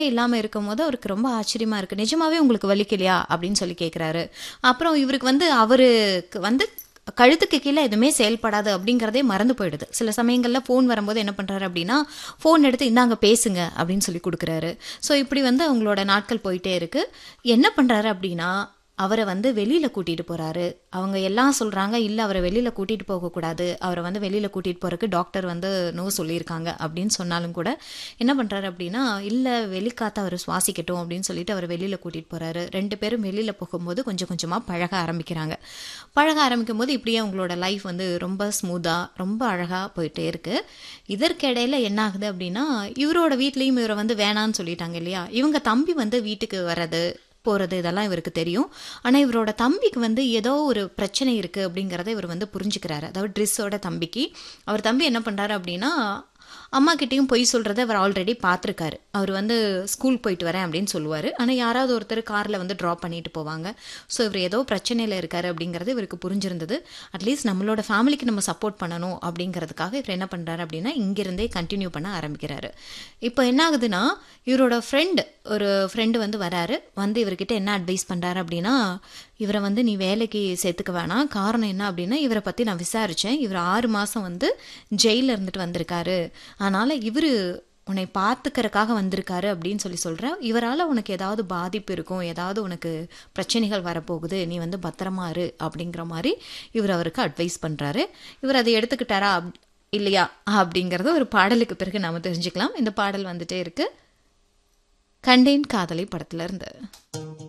இல்லாம இருக்கும்போது அவருக்கு ரொம்ப ஆச்சரியமா இருக்கு. "நிஜமாவே உங்களுக்கு வலிக்கலையா?" அப்படின்னு சொல்லி கேட்குறாரு. அப்புறம் இவருக்கு வந்து அவருக்கு வந்து கழுத்துக்கு கீழ எதுவுமே செயல்படாது அப்படிங்கிறதே மறந்து போயிடுது. சில சமயங்கள்ல ஃபோன் வரும்போது என்ன பண்றாரு அப்படின்னா, ஃபோன் எடுத்து "இந்தாங்க பேசுங்க" அப்படின்னு சொல்லி குடுக்குறாரு. ஸோ இப்படி வந்து அவங்களோட நாட்கள் போயிட்டே இருக்கு. என்ன பண்றாரு அப்படின்னா, அவர வந்து வெளியில கூட்டிட்டு போறாரு. அவங்க எல்லாம் சொல்றாங்க, "இல்ல அவர வெளியில கூட்டிட்டு போகக்கூடாது. அவர வந்து வெளியில கூட்டிட்டு போறதுக்கு டாக்டர் வந்து நோ சொல்லியிருக்காங்க." அப்படின்னு சொன்னாலும் கூட, என்ன பண்றாரு அப்படின்னா, "இல்ல வெளிக்காத்த அவரு சுவாசிக்கட்டும்" அப்படின்னு சொல்லிட்டு அவர வெளியில கூட்டிட்டு போறாரு. 2 பேரும் வெளியில போகும்போது கொஞ்சம் கொஞ்சமா பழக ஆரம்பிக்கிறாங்க. பழக ஆரம்பிக்கும்போது இப்படியே அவங்களோட லைஃப் வந்து ரொம்ப ஸ்மூத்தா, ரொம்ப அழகா போயிட்டே இருக்கு. இதற்கிடையில என்ன ஆகுது அப்படின்னா, இவரோட வீட்லயும் இவர வந்து வேணான்னு சொல்லிட்டாங்க இல்லையா? இவங்க தம்பி வந்து வீட்டுக்கு வர்றது, போறது இதெல்லாம் இவருக்கு தெரியும். ஆனா இவரோட தம்பிக்கு வந்து ஏதோ ஒரு பிரச்சனை இருக்கு அப்படிங்கிறத இவர் வந்து புரிஞ்சுக்கிறாரு. அதாவது ட்ரிஸ்ஸோட தம்பிக்கு. அவர் தம்பி என்ன பண்றாரு அப்படின்னா, அம்மாகிட்டயும் பொய் சொல்றத அவர் ஆல்ரெடி பார்த்துருக்காரு. அவர் வந்து ஸ்கூல் போயிட்டு வரேன் அப்படின்னு சொல்லுவாரு. ஆனா யாராவது ஒருத்தர் கார்ல வந்து ட்ராப் பண்ணிட்டு போவாங்க. ஸோ இவர் ஏதோ பிரச்சனையில இருக்காரு அப்படிங்கிறது இவருக்கு புரிஞ்சிருந்தது. அட்லீஸ்ட் நம்மளோட ஃபேமிலிக்கு நம்ம சப்போர்ட் பண்ணணும் அப்படிங்கிறதுக்காக இவர் என்ன பண்றாரு அப்படின்னா, இங்கிருந்தே கன்டின்யூ பண்ண ஆரம்பிக்கிறாரு. இப்போ என்ன ஆகுதுன்னா, இவரோட ஃப்ரெண்ட் ஒரு ஃப்ரெண்டு வந்து வராரு. வந்து இவர்கிட்ட என்ன அட்வைஸ் பண்றாரு அப்படின்னா, "இவர வந்து நீ வேலைக்கு சேர்த்துக்க வேணாம். காரணம் என்ன அப்படின்னா, இவர பத்தி நான் விசாரிச்சேன். இவர் 6 மாசம் வந்து ஜெயில்ல இருந்துட்டு வந்திருக்காரு. அதனால இவரு உன்னை பார்த்துக்கறக்காக வந்திருக்காரு" அப்படின்னு சொல்லி சொல்றேன். "இவரால உனக்கு ஏதாவது பாதிப்பு இருக்கும். ஏதாவது உனக்கு பிரச்சனைகள் வரப்போகுது. நீ வந்து பத்திரமா இரு" அப்படிங்கிற மாரி இவர் அவருக்கு அட்வைஸ் பண்றாரு. இவர் அத எடுத்துக்கிட்டாரா? அப் இல்லையா? அப்படிங்கிறத ஒரு பாடலுக்கு பிறகு நாம தெரிஞ்சுக்கலாம். இந்த பாடல் வந்துட்டே இருக்கு. "கண்டேன் காதலை" படத்துல இருந்து.